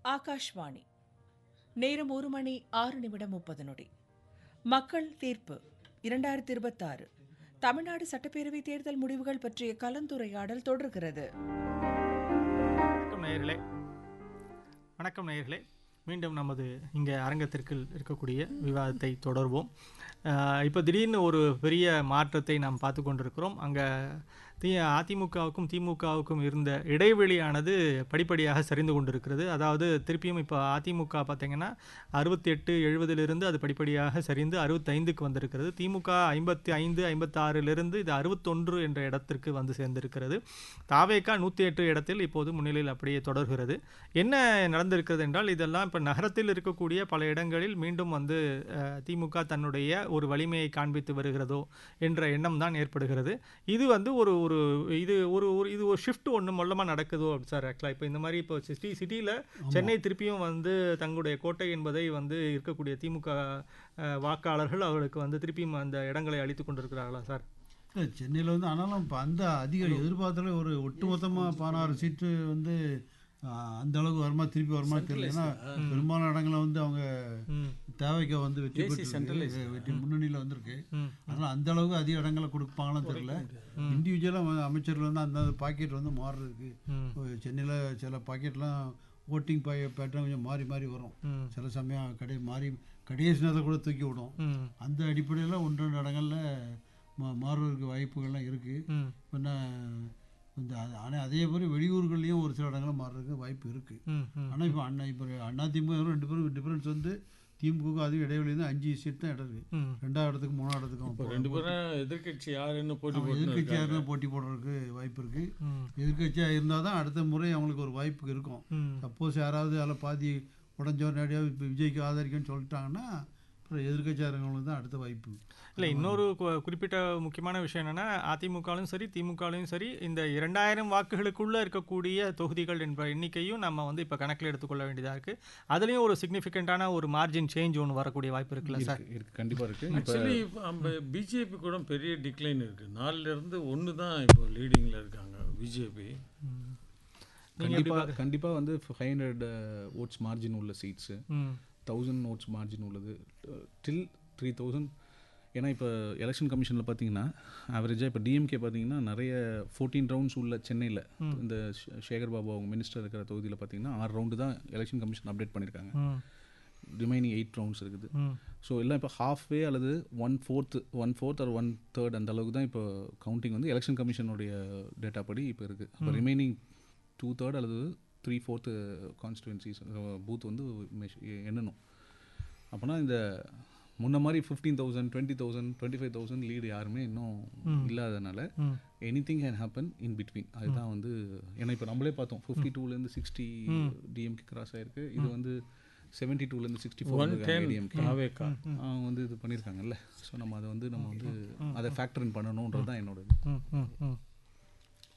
ஆகாஷ்வாணி நேரம் ஒரு மணி ஆறு நிமிடம் முப்பது நொடி மக்கள் தீர்ப்பு இரண்டாயிரத்தி இருபத்தாறு தமிழ்நாடு சட்டப்பேரவை தேர்தல் முடிவுகள் பற்றிய கலந்துரையாடல் தொடர்கிறது வணக்கம் நேயர்களே வணக்கம் நேயர்களே மீண்டும் நமது இங்கே அரங்கத்திற்குள் இருக்கக்கூடிய விவாதத்தை தொடர்வோம் இப்போ திடீர்னு ஒரு பெரிய மாற்றத்தை நாம் பார்த்து கொண்டிருக்கிறோம் அங்கே தி அதிமுகவுக்கும் திமுகவுக்கும் இருந்த இடைவெளியானது படிப்படியாக சரிந்து கொண்டிருக்கிறது அதாவது திருப்பியும் இப்போ அதிமுக பார்த்தீங்கன்னா அறுபத்தி எட்டு எழுபதிலிருந்து அது படிப்படியாக சரிந்து அறுபத்தைந்துக்கு வந்திருக்கிறது திமுக ஐம்பத்தி ஐந்து ஐம்பத்தாறிலிருந்து இது அறுபத்தொன்று என்ற இடத்திற்கு வந்து சேர்ந்திருக்கிறது தாவேக்கா நூற்றி எட்டு இடத்தில் இப்போது முன்னிலையில் அப்படியே தொடர்கிறது என்ன நடந்திருக்கிறது என்றால் இதெல்லாம் இப்போ நகரத்தில் இருக்கக்கூடிய பல இடங்களில் மீண்டும் வந்து அஹ், திமுக தன்னுடைய ஒரு வலிமையை காண்பித்து வருகிறதோ என்ற எண்ணம் தான் ஏற்படுகிறது இது வந்து ஒரு ஒரு இது ஒரு ஒரு இது ஒரு ஷிஃப்ட் ஒன்று மொல்லமாக நடக்குதோ சார் ஆக்சுவலாக இப்போ இந்த மாதிரி இப்போ சிட்டி சிட்டியில் சென்னை திருப்பியும் வந்து தங்களுடைய கோட்டை என்பதை வந்து இருக்கக்கூடிய திமுக அஹ், வாக்காளர்கள் அவர்களுக்கு வந்து திருப்பியும் அந்த இடங்களை அளித்து கொண்டிருக்கிறார்களா சார் இல்லை சென்னையில் வந்து ஆனாலும் இப்போ அந்த அதிக எதிர்பார்த்தாலே ஒரு ஒட்டுமொத்தமாக பதினாறு சீட்டு வந்து ஆ, அந்த அளவுக்கு வருமா திருப்பி வருமா தெரியல ஏன்னா பெரும்பாலான இடங்களில் வந்து அவங்க ம் தேவைக்கு வந்து வெற்றி பெற்று வெற்றி முன்னணியில் வந்திருக்கு ம் அதனால் அந்த அளவுக்கு அதிக இடங்களை கொடுப்பாங்களான்னு தெரியல இண்டிவிஜுவலாக அமைச்சர்கள் வந்து அந்த பாக்கெட் வந்து மாறுறதுக்கு ம் சென்னையில் சில பாக்கெட்லாம் ஓட்டிங் பை பேட்டர்ன் கொஞ்சம் மாறி மாறி வரும் ம் சில சமயம் கடை மாறி கடைசி நேரத்தில் கூட தூக்கி விடும் ம் அந்த அடிப்படையில் ஒன்று ரெண்டு இடங்களில் மா மாறுவதற்கு வாய்ப்புகள்லாம் இருக்குது ம் பின்ன இந்த ஆனால் அதே மாதிரி வெளியூர்கள்லேயும் ஒரு சில இடங்களில் மாறுறதுக்கு வாய்ப்பு இருக்குது ம் ம் ஆனால் இப்போ அண்ணா இப்போ அண்ணா திமுக ரெண்டு பேரும் டிஃப்ரென்ஸ் வந்து திமுக அதுவும் இடைவெளி வந்து அஞ்சு சீட் தான் இடம் இருக்குது ம் ரெண்டாவது இடத்துக்கு மூணாவது இடத்துக்கும் இப்போ ரெண்டு பேரும் எதிர்க்கட்சி யாருன்னு போட்டி போட்டு எதிர்கட்சியாக இருந்தால் போட்டி போடுறதுக்கு வாய்ப்பு இருக்குது ம் எதிர்கட்சியாக இருந்தால் தான் அடுத்த முறை அவங்களுக்கு ஒரு வாய்ப்பு இருக்கும் ம் சப்போஸ் யாராவது அதில் பாதி உடஞ்சவர் நேரடியாக இப்போ விஜய்க்கு ஆதரிக்கன்னு சொல்லிட்டாங்கன்னா அப்புறம் எதிர்கட்சியாக இருக்கவங்களுக்கு தான் அடுத்த வாய்ப்பு இல்லை இன்னொரு கு- குறிப்பிட்ட முக்கியமான விஷயம் என்னன்னா அதிமுகலையும் சரி திமுகலையும் சரி இந்த இரண்டாயிரம் வாக்குகளுக்குள்ள இருக்கக்கூடிய தொகுதிகள் என்ற எண்ணிக்கையும் நம்ம வந்து இப்போ கணக்கில் எடுத்துக்கொள்ள வேண்டியதாக இருக்கு அதுலேயும் ஒரு சிக்னிஃபிகண்ட்டான ஒரு மார்ஜின் சேஞ்ச் ஒன்று வரக்கூடிய வாய்ப்பு இருக்குல்ல சார் இருக்கு இருக்கு கண்டிப்பா இருக்கு இப்போ ஆக்சுவலி நம்ம பிஜேபி கூட பெரிய டிக்ளைன் இருக்கு நாலுல இருந்து ஒன்று தான் இப்போ லீடிங்ல இருக்காங்க பிஜேபி நீங்க எப்படி கண்டிப்பா கண்டிப்பா வந்து ஃபைவ் ஹண்ட்ரட் ஓட்ஸ் மார்ஜின் உள்ள சீட்ஸு ம் தௌசண்ட் ஓட்ஸ் மார்ஜின் உள்ளது டில் த்ரீ தௌசண்ட் ஏன்னா இப்போ எலெக்ஷன் கமிஷனில் பார்த்தீங்கன்னா ஆவரேஜாக இப்போ டிஎம்கே பார்த்தீங்கன்னா நிறைய ஃபோர்டீன் ரவுண்ட்ஸ் உள்ள சென்னையில் இந்த ஷே- சேகர் பாபு அவங்க மினிஸ்டர் இருக்கிற தொகுதியில் பார்த்தீங்கன்னா ஆறு ரவுண்டு தான் எலெக்ஷன் கமிஷன் அப்டேட் பண்ணியிருக்காங்க ம் ரிமைனிங் எயிட் ரவுண்ட்ஸ் இருக்குது ம் ஸோ எல்லாம் இப்போ ஹாஃப் வே அல்லது one fourth one fourth or one third அந்த அளவுக்கு தான் இப்போ கவுண்டிங் வந்து எலெக்ஷன் கமிஷனுடைய டேட்டா படி இப்போ இருக்குது அப்போ ரிமைனிங் டூ தேர்ட் அல்லது த்ரீ ஃபோர்த்து கான்ஸ்டுவன்சிஸ் பூத் வந்து மெஷ்- எண்ணணும் அப்போனா இந்த முன்ன மாதிரி fifteen thousand twenty thousand twenty five thousand lead யாருமே இன்னும் இல்லாதனால ம் anything can happen in between அதுதான் வந்து ஏன்னா இப்போ நம்மளே பார்த்தோம் ஃபிஃப்டி டூலேருந்து சிக்ஸ்டி டிஎம்கே கிராஸ் ஆயிருக்கு இது வந்து செவன்ட்டி டூலேருந்து sixty one four ten DMK தாவேக்கா அவங்க வந்து இது பண்ணியிருக்காங்க ஸோ நம்ம அதை வந்து நம்ம வந்து அதை ஃபேக்டர் இன் பண்ணணுன்றது தான் என்னோட இது ம் ம் ம்